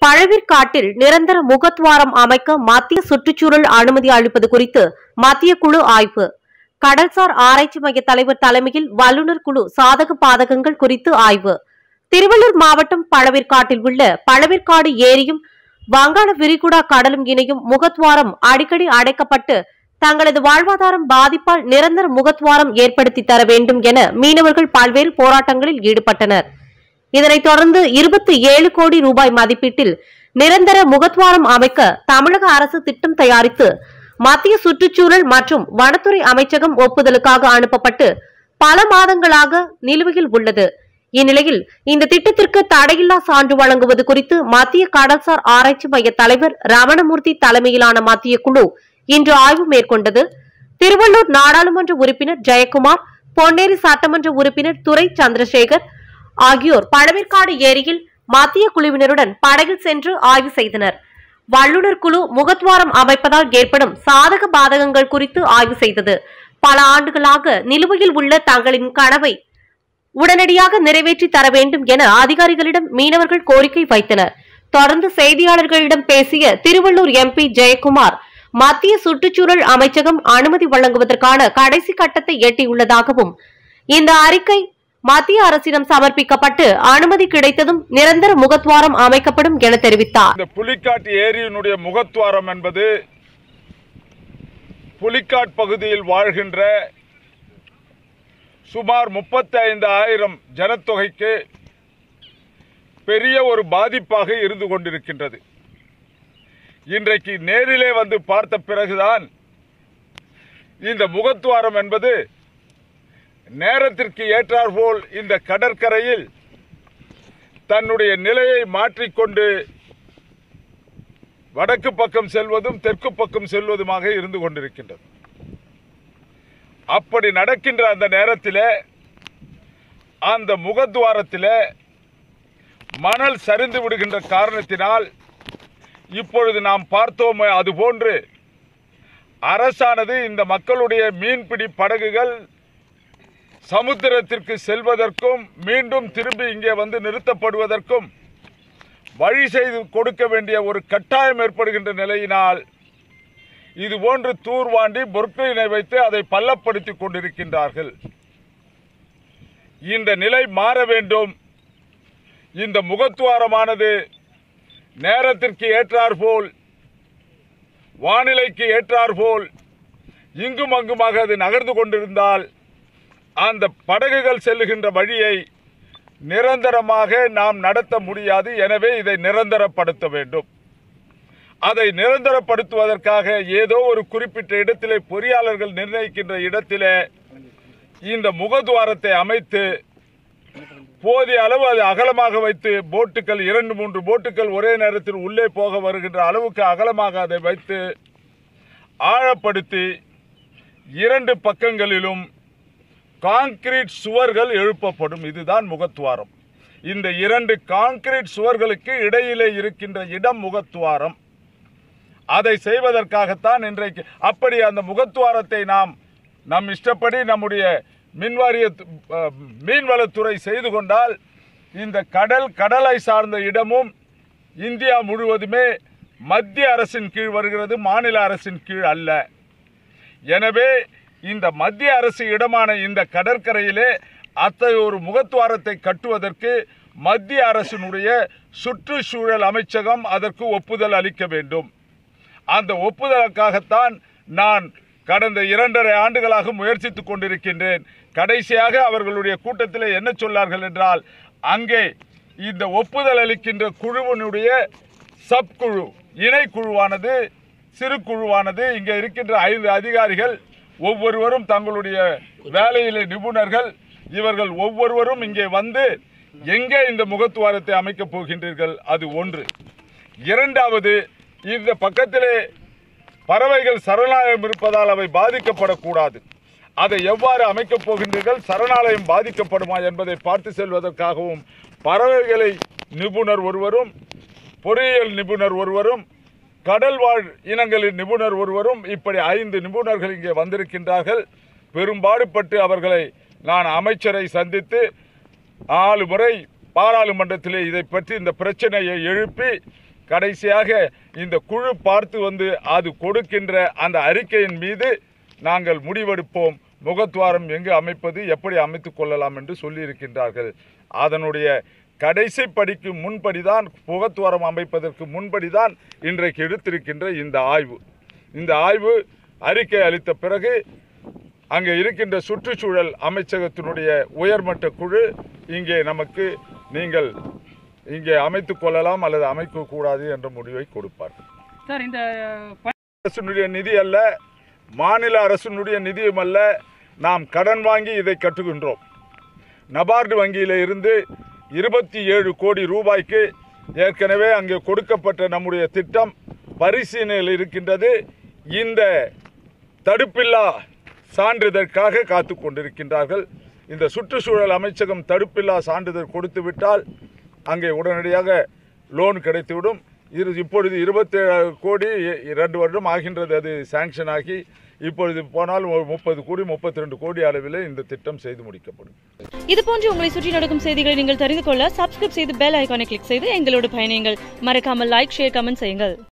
பழவேற்காட்டில் நிரந்தர முகத்வாரம் அமைக்க மத்திய சுற்றுச்சூழல் அனுமதி அளிப்பது குறித்து மத்திய குழு ஆய்வு கடல்சார் ஆராய்ச்சி மைய தலைவர் தலைமையில் வல்லுநர் குழு சாதக பாதகங்கள் குறித்து ஆய்வு திருவள்ளூர் மாவட்டம் பழவேற்காட்டில் உள்ள பழவேற்காடு ஏரியும் வங்காள விரிகுடா கடலும் இணையும் முகத்வாரம் அடிக்கடி அடைக்கப்பட்டு தங்களது வாழ்வாதாரம் பாதிப்பால் நிரந்தர முகத்வாரம் ஏற்படுத்தி தர வேண்டும் என மீனவர்கள் பல்வேறு போராட்டங்களில் ஈடுபட்டனர் இதனைத் தொடர்ந்து இருபத்தி ஏழு கோடி ரூபாய் மதிப்பீட்டில் நிரந்தர முகத்வாரம் அமைக்க தமிழக அரசு திட்டம் தயாரித்து மத்திய சுற்றுச்சூழல் மற்றும் வனத்துறை அமைச்சகம் ஒப்புதலுக்காக அனுப்பப்பட்டு பல மாதங்களாக நிலுவையில் உள்ளது இந்நிலையில் இந்த திட்டத்திற்கு தடையில்லா சான்று வழங்குவது குறித்து மத்திய கடல்சார் ஆராய்ச்சி மைய தலைவர் ரமணமூர்த்தி தலைமையிலான மத்திய குழு இன்று ஆய்வு மேற்கொண்டது திருவள்ளூர் நாடாளுமன்ற உறுப்பினர் ஜெயக்குமார் பொன்னேரி சட்டமன்ற உறுப்பினர் துரை சந்திரசேகர் ஆகியோர் பழவேற்காடு ஏரியில் மத்திய குழுவினருடன் படகில் சென்று ஆய்வு செய்தனர் வல்லுநர் குழு முகத்வாரம் அமைப்பதால் ஏற்படும் சாதக பாதகங்கள் குறித்து ஆய்வு செய்தது பல ஆண்டுகளாக நிலுவையில் உள்ள தங்களின் கனவை உடனடியாக நிறைவேற்றி தர வேண்டும் என அதிகாரிகளிடம் மீனவர்கள் கோரிக்கை வைத்தனர் தொடர்ந்து செய்தியாளர்களிடம் பேசிய திருவள்ளூர் எம்பி ஜெயக்குமார் மத்திய சுற்றுச்சூழல் அமைச்சகம் அனுமதி வழங்குவதற்கான கடைசி கட்டத்தை எட்டியுள்ளதாகவும் இந்த அறிக்கை மத்திய அரசிடம் சமர்ப்பிக்கப்பட்டு அனுமதி கிடைத்ததும் நிரந்தர முகத்வாரம் அமைக்கப்படும் என தெரிவித்தார் இந்த புலிக்காட்டு ஏரியினுடைய முகத்துவாரம் என்பது புலிக்காட் பகுதியில் வாழ்கின்ற சுமார் முப்பத்தி ஐந்து ஆயிரம் ஜனத்தொகைக்கு பெரிய ஒரு பாதிப்பாக இருந்து கொண்டிருக்கின்றது இன்றைக்கு நேரிலே வந்து பார்த்த பிறகுதான் இந்த முகத்துவாரம் என்பது நேரத்திற்கு ஏற்றாற்போல் இந்த கடற்கரையில் தன்னுடைய நிலையை மாற்றிக்கொண்டு வடக்கு பக்கம் செல்வதும் தெற்கு பக்கம் செல்வதுமாக இருந்து கொண்டிருக்கின்றது அப்படி நடக்கின்ற அந்த நேரத்தில் அந்த முகத்துவாரத்தில் மணல் சரிந்து விடுகின்ற காரணத்தினால் இப்பொழுது நாம் பார்த்தோமே அதுபோன்று அரசானது இந்த மக்களுடைய மீன்பிடி படகுகள் சமுத்திரத்திற்கு செல்வதற்கும் மீண்டும் திரும்பி இங்கே வந்து நிறுத்தப்படுவதற்கும் வழி செய்து கொடுக்க வேண்டிய ஒரு கட்டாயம் ஏற்படுகின்ற நிலையினால் இது போன்று தூர்வாண்டி பொற்கையினை வைத்து அதை பள்ளப்படுத்திக் கொண்டிருக்கின்றார்கள் இந்த நிலை மாற வேண்டும் இந்த முகத்துவாரமானது நேரத்திற்கு ஏற்றாற்போல் வானிலைக்கு ஏற்றாற்போல் இங்கும் அங்குமாக அது நகர்ந்து கொண்டிருந்தால் அந்த படகுகள் செல்லுகின்ற வழியை நிரந்தரமாக நாம் நடத்த முடியாது எனவே இதை நிரந்தரப்படுத்த வேண்டும் அதை நிரந்தரப்படுத்துவதற்காக ஏதோ ஒரு குறிப்பிட்ட இடத்திலே பொறியாளர்கள் நிர்ணயிக்கின்ற இடத்திலே இந்த முகத்துவாரத்தை அமைத்து போதிய அளவு அது அகலமாக வைத்து போட்டுகள் இரண்டு மூன்று போட்டுகள் ஒரே நேரத்தில் உள்ளே போக வருகின்ற அளவுக்கு அகலமாக அதை வைத்து ஆழப்படுத்தி இரண்டு பக்கங்களிலும் கான்கிரீட் சுவர்கள் எழுப்பப்படும் இதுதான் முகத்துவாரம் இந்த இரண்டு கான்கிரீட் சுவர்களுக்கு இடையிலே இருக்கின்ற இடம் முகத்துவாரம் அதை செய்வதற்காகத்தான் இன்றைக்கு அப்படி அந்த முகத்துவாரத்தை நாம் நம் இஷ்டப்படி நம்முடைய மின்வாரிய அஹ், மீன்வளத்துறை செய்து கொண்டால் இந்த கடல் கடலை சார்ந்த இடமும் இந்தியா முழுவதுமே மத்திய அரசின் கீழ் வருகிறது மாநில அரசின் கீழ் அல்ல எனவே இந்த மத்திய அரசு இடமான இந்த கடற்கரையிலே அத்தகைய ஒரு முகத்துவாரத்தை கட்டுவதற்கு மத்திய அரசினுடைய சுற்றுச்சூழல் அமைச்சகம் அதற்கு ஒப்புதல் அளிக்க வேண்டும் அந்த ஒப்புதலுக்காகத்தான் நான் கடந்த இரண்டரை ஆண்டுகளாக முயற்சித்துக் கொண்டிருக்கின்றேன் கடைசியாக அவர்களுடைய கூட்டத்தில் என்ன சொன்னார்கள் என்றால் அங்கே இந்த ஒப்புதல் அளிக்கின்ற குழுவினுடைய சப்குழு இணைக்குழுவானது சிறு குழுவானது இங்கே இருக்கின்ற ஐந்து அதிகாரிகள் ஒவ்வொருவரும் தங்களுடைய வேலையிலே நிபுணர்கள் இவர்கள் ஒவ்வொருவரும் இங்கே வந்து எங்கே இந்த முகத்துவாரத்தை அமைக்கப் போகின்றீர்கள் அது ஒன்று இரண்டாவது இந்த பக்கத்திலே பறவைகள் சரணாலயம் இருப்பதால் அவை பாதிக்கப்படக்கூடாது அதை எவ்வாறு அமைக்கப் போகின்றீர்கள் சரணாலயம் பாதிக்கப்படுமா என்பதை பார்த்து செல்வதற்காகவும் பறவைகளை நிபுணர் ஒருவரும் பொறியியல் நிபுணர் ஒருவரும் கடல் வாழ் இனங்களின் நிபுணர் ஒருவரும் இப்படி ஐந்து நிபுணர்கள் இங்கே வந்திருக்கின்றார்கள் பெரும்பாடுபட்டு அவர்களை நான் அமைச்சரை சந்தித்து நாலு முறை பாராளுமன்றத்திலே இதை பற்றி இந்த பிரச்சனையை எழுப்பி கடைசியாக இந்த குழு பார்த்து வந்து அது கொடுக்கின்ற அந்த அறிக்கையின் மீது நாங்கள் முடிவெடுப்போம் முகத்வாரம் எங்கு அமைப்பது எப்படி அமைத்துக் கொள்ளலாம் என்று சொல்லியிருக்கின்றார்கள் அதனுடைய கடைசி படிக்கு முன்படிதான் முகத்வாரம் அமைப்பதற்கு முன்படிதான் இன்றைக்கு எடுத்திருக்கின்ற இந்த ஆய்வு இந்த ஆய்வு அறிக்கை அளித்த பிறகு அங்கே இருக்கின்ற சுற்றுச்சூழல் அமைச்சகத்தினுடைய உயர்மட்ட குழு இங்கே நமக்கு நீங்கள் இங்கே அமைத்துக் கொள்ளலாம் அல்லது அமைக்கக்கூடாது என்ற முடிவை கொடுப்பார் சார் இந்த ப- அரசினுடைய நிதி அல்ல மாநில அரசினுடைய நிதியும் அல்ல நாம் கடன் வாங்கி இதை கட்டுகின்றோம் நபார்டு வங்கியில இருந்து இருபத்தி ஏழு கோடி ரூபாய்க்கு ஏற்கனவே அங்கே கொடுக்கப்பட்ட நம்முடைய திட்டம் பரிசீலனையில் இருக்கின்றது இந்த தடுப்பில்லா சான்றிதழ்காக காத்து கொண்டிருக்கின்றார்கள் இந்த சுற்றுச்சூழல் அமைச்சகம் தடுப்பில்லா சான்றிதழ் கொடுத்து விட்டால் அங்கே உடனடியாக லோன் கிடைத்துவிடும் இரு இப்பொழுது இருபத்தேழு கோடி இ- இரண்டு வருடம் ஆகின்றது அது சாங்ஷன் ஆகி இப்பொழுது போனால் ஒரு முப்பது கோடி முப்பத்தி ரெண்டு கோடி அளவில் இந்த திட்டம் செய்து முடிக்கப்படும் இது போன்று உங்களை சுற்றி நடக்கும் செய்திகளை நீங்கள் தெரிந்து கொள்ள சப்ஸ்கிரைப் செய்து பெல் ஐகானை கிளிக் செய்து எங்களோடு பயணியுங்கள் மறக்காமல் லைக் ஷேர் கமெண்ட் செய்யுங்கள்